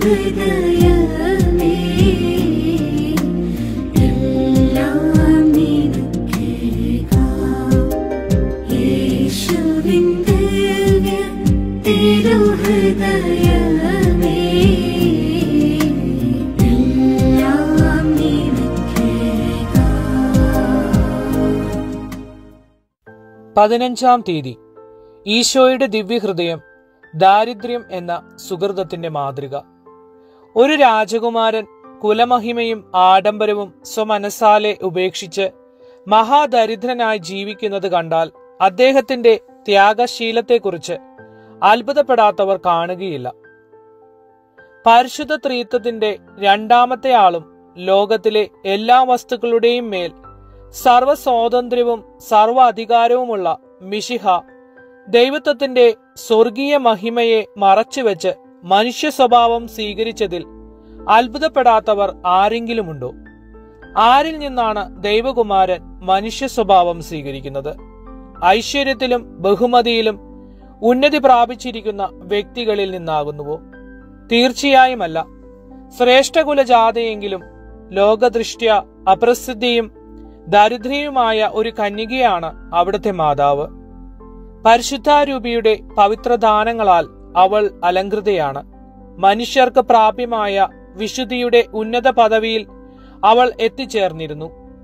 തിരുഹൃദയമേ എല്ലാം നിനക്കേകാം യേശുവിൻ ദിവ്യ തിരുഹൃദയമേ എല്ലാം നിനക്കേകാം പതിനഞ്ചാം തീയതി ഈശോയുടെ ദിവ്യഹൃദയം ദാരിദ്ര്യം എന്ന സുഹൃതത്തിന്റെ മാതൃക ഒരു രാജകുമാരൻ കുലമഹിമയും ആഡംബരവും സ്വമനസാലെ ഉപേക്ഷിച്ച് മഹാദരിദ്രനായി ജീവിക്കുന്നത് കണ്ടാൽ അദ്ദേഹത്തിന്റെ ത്യാഗശീലത്തെക്കുറിച്ച് അത്ഭുതപ്പെടാത്തവർ കാണുകയില്ല പരിശുദ്ധ ത്രീത്വത്തിന്റെ രണ്ടാമത്തെ ആളും ലോകത്തിലെ എല്ലാ വസ്തുക്കളുടെയും മേൽ സർവ സ്വാതന്ത്ര്യവും സർവ അധികാരവുമുള്ള മിഷിഹ ദൈവത്വത്തിന്റെ സ്വർഗീയ മഹിമയെ മറച്ചുവെച്ച് മനുഷ്യ സ്വഭാവം സ്വീകരിച്ചതിൽ അത്ഭുതപ്പെടാത്തവർ ആരെങ്കിലുമുണ്ടോ ആരിൽ നിന്നാണ് ദൈവകുമാരൻ മനുഷ്യ സ്വഭാവം സ്വീകരിക്കുന്നത് ഐശ്വര്യത്തിലും ബഹുമതിയിലും ഉന്നതി പ്രാപിച്ചിരിക്കുന്ന വ്യക്തികളിൽ നിന്നാകുന്നുവോ തീർച്ചയായുമല്ല ശ്രേഷ്ഠകുലജാതയെങ്കിലും ലോകദൃഷ്ട്യ അപ്രസിദ്ധിയും ദരിദ്രയുമായ ഒരു കന്യകയാണ് അവിടുത്തെ മാതാവ് പരിശുദ്ധാരൂപിയുടെ പവിത്രദാനങ്ങളാൽ അവൾ അലങ്കൃതയാണ് മനുഷ്യർക്ക് പ്രാപ്യമായ വിശുദ്ധിയുടെ ഉന്നത പദവിയിൽ അവൾ എത്തിച്ചേർന്നിരുന്നു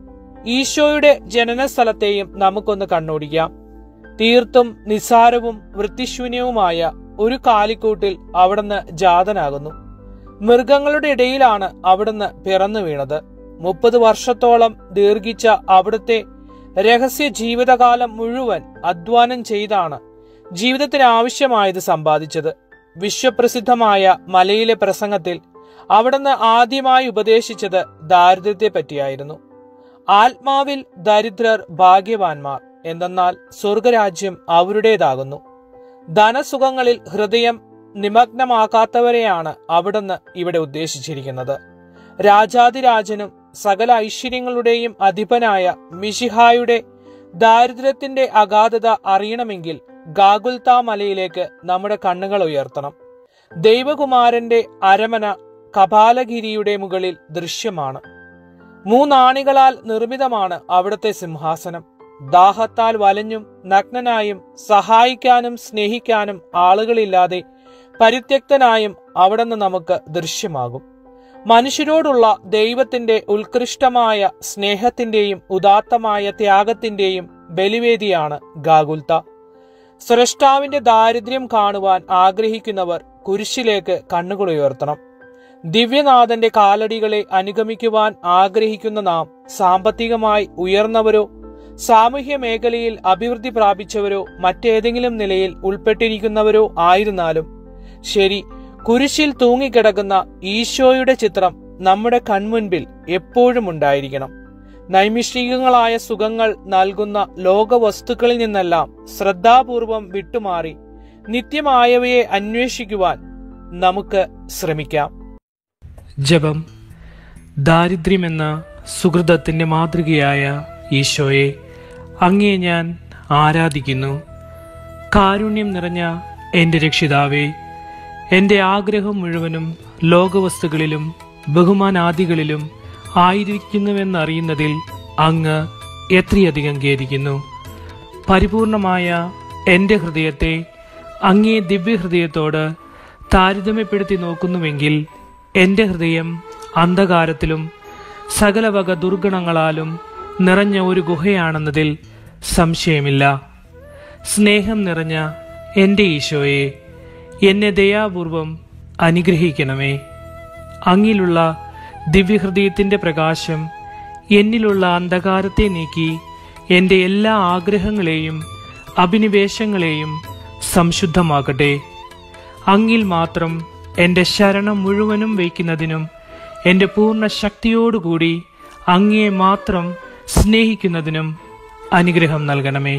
ഈശോയുടെ ജനനസ്ഥലത്തെയും നമുക്കൊന്ന് കണ്ണോടിക്കാം തീർത്തും നിസ്സാരവും വൃത്തിശൂന്യവുമായ ഒരു കാലിക്കൂട്ടിൽ അവിടുന്ന് ജാതനാകുന്നു മൃഗങ്ങളുടെ ഇടയിലാണ് അവിടുന്ന് പിറന്നു വീണത് മുപ്പത് വർഷത്തോളം ദീർഘിച്ച അവിടുത്തെ രഹസ്യ ജീവിതകാലം മുഴുവൻ അധ്വാനം ചെയ്താണ് ജീവിതത്തിന് ആവശ്യമായത് സമ്പാദിച്ചത് വിശ്വപ്രസിദ്ധമായ മലയിലെ പ്രസംഗത്തിൽ അവിടുന്ന് ആദ്യമായി ഉപദേശിച്ചത് ദാരിദ്ര്യത്തെ പറ്റിയായിരുന്നു ആത്മാവിൽ ദരിദ്രർ ഭാഗ്യവാന്മാർ എന്തെന്നാൽ സ്വർഗരാജ്യം അവരുടേതാകുന്നു ധനസുഖങ്ങളിൽ ഹൃദയം നിമഗ്നമാക്കാത്തവരെയാണ് അവിടുന്ന് ഇവിടെ ഉദ്ദേശിച്ചിരിക്കുന്നത് രാജാതിരാജനും സകല ഐശ്വര്യങ്ങളുടെയും അധിപനായ മിഷിഹായുടെ ദാരിദ്ര്യത്തിന്റെ അഗാധത അറിയണമെങ്കിൽ ഗാഗുൽത്ത മലയിലേക്ക് നമ്മുടെ കണ്ണുകൾ ഉയർത്തണം ദൈവകുമാരന്റെ അരമന കപാലഗിരിയുടെ മുകളിൽ ദൃശ്യമാണ് മൂന്നാണികളാൽ നിർമ്മിതമാണ് അവിടുത്തെ സിംഹാസനം ദാഹത്താൽ വലഞ്ഞും നഗ്നനായും സഹായിക്കാനും സ്നേഹിക്കാനും ആളുകളില്ലാതെ പരിത്യക്തനായും അവിടുന്ന് നമുക്ക് ദൃശ്യമാകും മനുഷ്യരോടുള്ള ദൈവത്തിന്റെ ഉത്കൃഷ്ടമായ സ്നേഹത്തിന്റെയും ഉദാത്തമായ ത്യാഗത്തിന്റെയും ബലിവേദിയാണ് ഗാഗുൽത്ത സ്രഷ്ടാവിന്റെ ദാരിദ്ര്യം കാണുവാൻ ആഗ്രഹിക്കുന്നവർ കുരിശിലേക്ക് കണ്ണുകൾ ഉയർത്തണം ദിവ്യനാഥന്റെ കാലടികളെ അനുഗമിക്കുവാൻ ആഗ്രഹിക്കുന്ന നാം സാമ്പത്തികമായി ഉയർന്നവരോ സാമൂഹ്യ മേഖലയിൽ അഭിവൃദ്ധി പ്രാപിച്ചവരോ മറ്റേതെങ്കിലും നിലയിൽ ഉൾപ്പെട്ടിരിക്കുന്നവരോ ആയിരുന്നാലും ശരി കുരിശിൽ തൂങ്ങിക്കിടക്കുന്ന ഈശോയുടെ ചിത്രം നമ്മുടെ കൺമുൻപിൽ എപ്പോഴും ഉണ്ടായിരിക്കണം നൈമിഷികങ്ങളായ സുഖങ്ങൾ നൽകുന്ന ലോകവസ്തുക്കളിൽ നിന്നെല്ലാം ശ്രദ്ധാപൂർവം വിട്ടുമാറി നിത്യമായവയെ അന്വേഷിക്കുവാൻ നമുക്ക് ശ്രമിക്കാം ജപം ദാരിദ്ര്യമെന്ന സുഹൃതത്തിൻ്റെ മാതൃകയായ ഈശോയെ അങ്ങേ ഞാൻ ആരാധിക്കുന്നു കാരുണ്യം നിറഞ്ഞ എൻ്റെ രക്ഷിതാവേ എൻ്റെ ആഗ്രഹം മുഴുവനും ലോകവസ്തുക്കളിലും ബഹുമാനാദികളിലും ആയിരിക്കുന്നുവെന്നറിയുന്നതിൽ അങ്ങ് എത്രയധികം ഖേദിക്കുന്നു പരിപൂർണമായ എൻ്റെ ഹൃദയത്തെ അങ്ങേ ദിവ്യഹൃദയത്തോട് താരതമ്യപ്പെടുത്തി നോക്കുന്നുവെങ്കിൽ എൻ്റെ ഹൃദയം അന്ധകാരത്തിലും സകല വക ദുർഗുണങ്ങളാലും നിറഞ്ഞ ഒരു ഗുഹയാണെന്നതിൽ സംശയമില്ല സ്നേഹം നിറഞ്ഞ എൻ്റെ ഈശോയെ എന്നെ ദയാപൂർവം അനുഗ്രഹിക്കണമേ അങ്ങിലുള്ള ദിവ്യഹൃദയത്തിൻ്റെ പ്രകാശം എന്നിലുള്ള അന്ധകാരത്തെ നീക്കി എൻ്റെ എല്ലാ ആഗ്രഹങ്ങളെയും അഭിനിവേശങ്ങളെയും സംശുദ്ധമാക്കട്ടെ അങ്ങിൽ മാത്രം എൻ്റെ ശരണം മുഴുവനും വയ്ക്കുന്നതിനും എൻ്റെ പൂർണ്ണ ശക്തിയോടുകൂടി അങ്ങയെ മാത്രം സ്നേഹിക്കുന്നതിനും അനുഗ്രഹം നൽകണമേ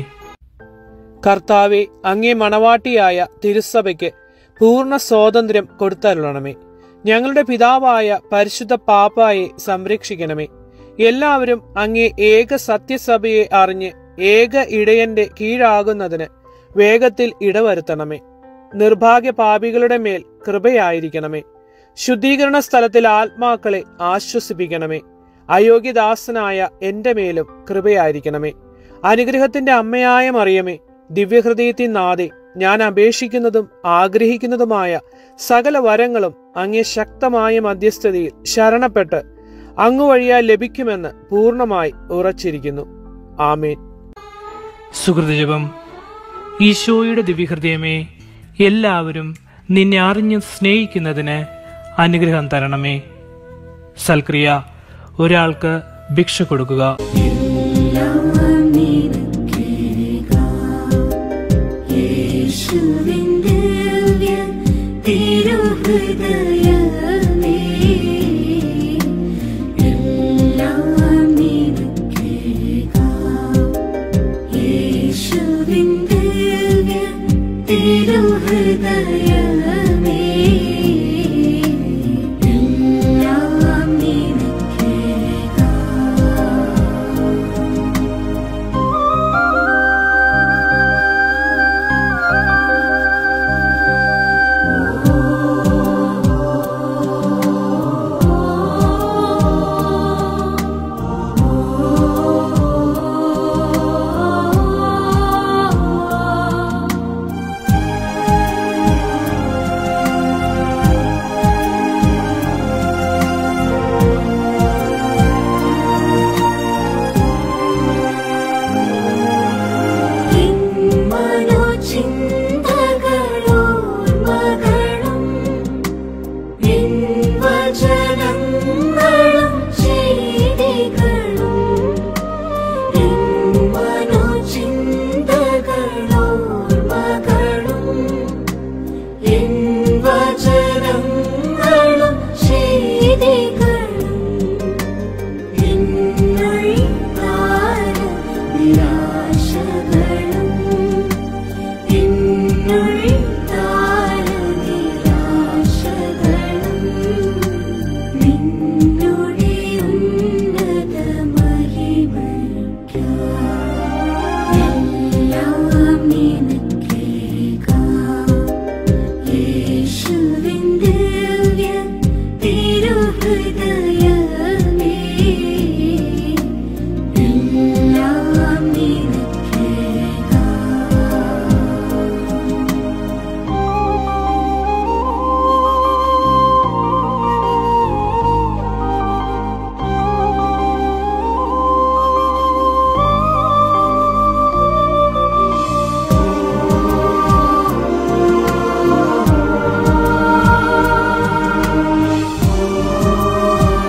കർത്താവെ അങ്ങേ മണവാട്ടിയായ തിരുസഭയ്ക്ക് പൂർണ്ണ സ്വാതന്ത്ര്യം കൊടുത്തരുളണമേ ഞങ്ങളുടെ പിതാവായ പരിശുദ്ധ പാപ്പായെ സംരക്ഷിക്കണമേ എല്ലാവരും അങ്ങേ ഏക സത്യസഭയെ അറിഞ്ഞ് ഏക ഇടയന്റെ കീഴാകുന്നതിന് വേഗത്തിൽ ഇടവരുത്തണമേ നിർഭാഗ്യ പാപികളുടെ മേൽ കൃപയായിരിക്കണമേ ശുദ്ധീകരണ സ്ഥലത്തിൽ ആത്മാക്കളെ ആശ്വസിപ്പിക്കണമേ അയോഗ്യദാസനായ എന്റെ മേലും കൃപയായിരിക്കണമേ അനുഗ്രഹത്തിന്റെ അമ്മയായ മറിയമേ ദിവ്യഹൃദയത്തിൻ നാദെ ഞാൻ അപേക്ഷിക്കുന്നതും ആഗ്രഹിക്കുന്നതുമായ സകല വരങ്ങളും അങ്ങേ ശക്തമായ മധ്യസ്ഥതയിൽ ശരണപ്പെട്ട് അങ്ങു വഴിയാൽ ലഭിക്കുമെന്ന് പൂർണ്ണമായി ഉറച്ചിരിക്കുന്നു ആമേൻ സുഹൃതജപം ഈശോയുടെ ദിവ്യഹൃദയമേ എല്ലാവരും നിന്നെ അറിഞ്ഞ് സ്നേഹിക്കുന്നതിന് അനുഗ്രഹം തരണമേ സൽക്രിയ ഒരാൾക്ക് ഭിക്ഷ കൊടുക്കുക യേശുവിന്റെ ദിവ്യ തിരുഹൃദയമേ എല്ലാം നിനക്കേകാം. യേശുവിന്റെ ദിവ്യ തിരുഹൃദയമേ എല്ലാം നിനക്കേകാം. മനോചിന്തകളോർമ്മകളും വചനങ്ങളും ചെയ്തികളും മനോചിന്തകളോർമ്മകളും വചനങ്ങളും ചെയ്തികളും നിന്നുള്ളിൽ നിരാശകളും നിന്നുള്ളിൽ നിരാശകളും നിന്നുടെ ഉന്നത മഹിമയ്ക്കായി എല്ലാം നിനക്കേകാം. യേശുവിൻ ദിവ്യ തിരുഹൃദയമേ എല്ലാം നിനക്കേകാം. യേശുവിൻ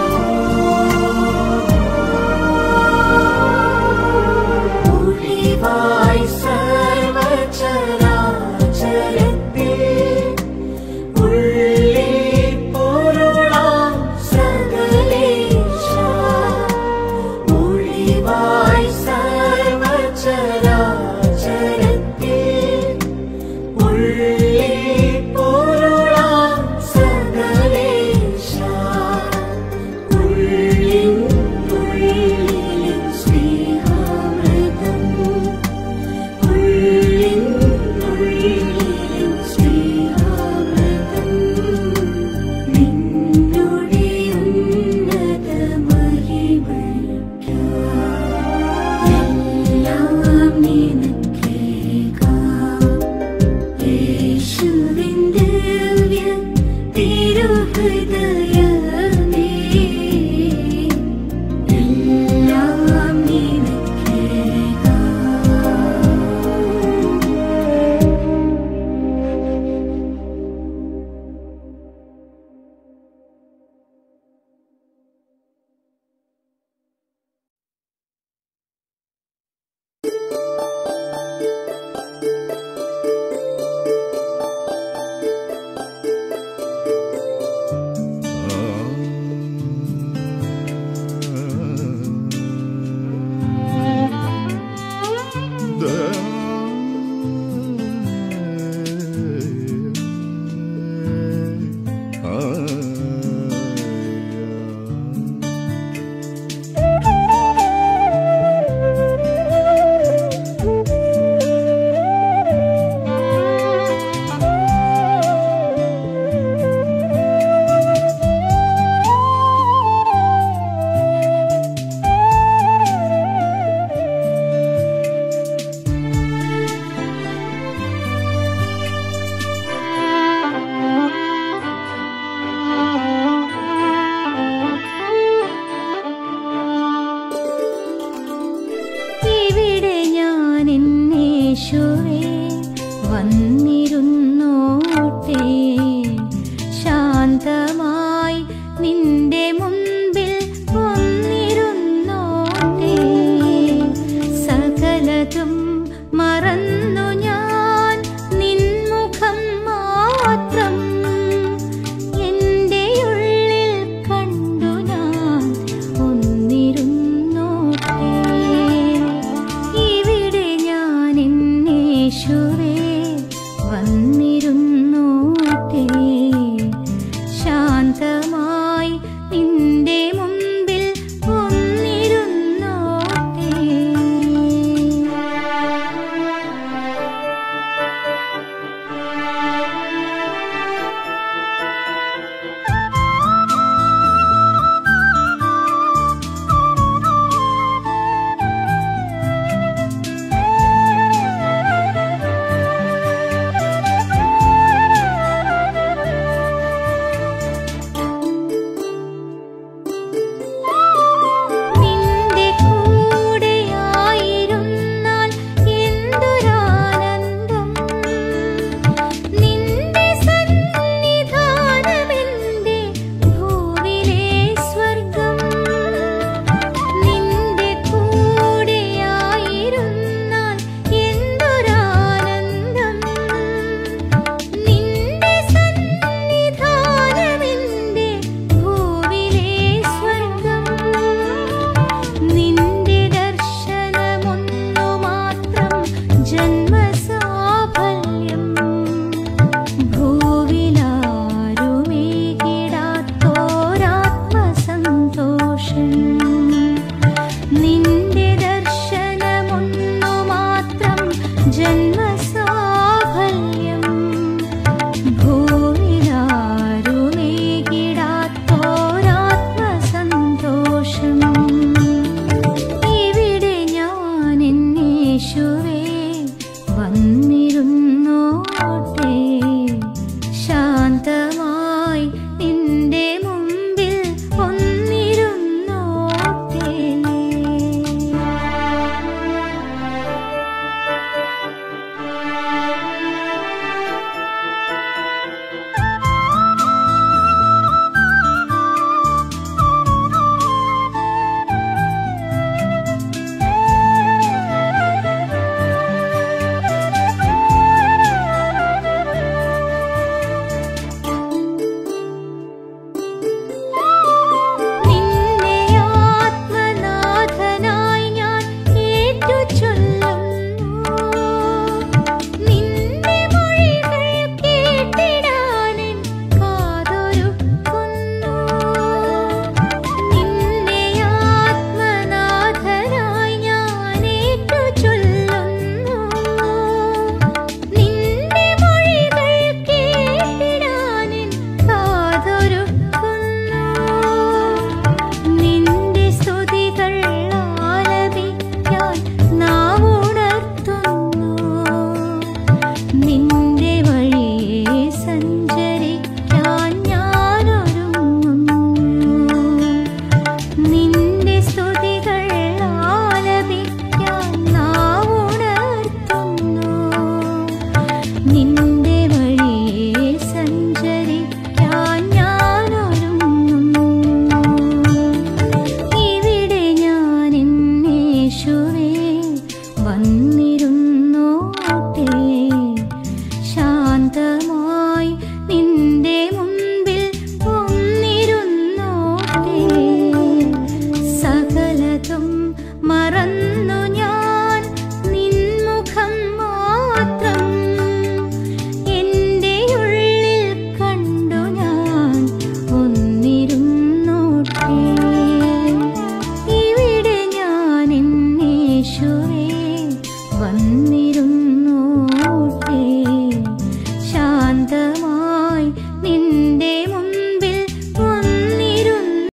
വന്നിരുന്നോട്ടെ ശാന്തമായി നിൻ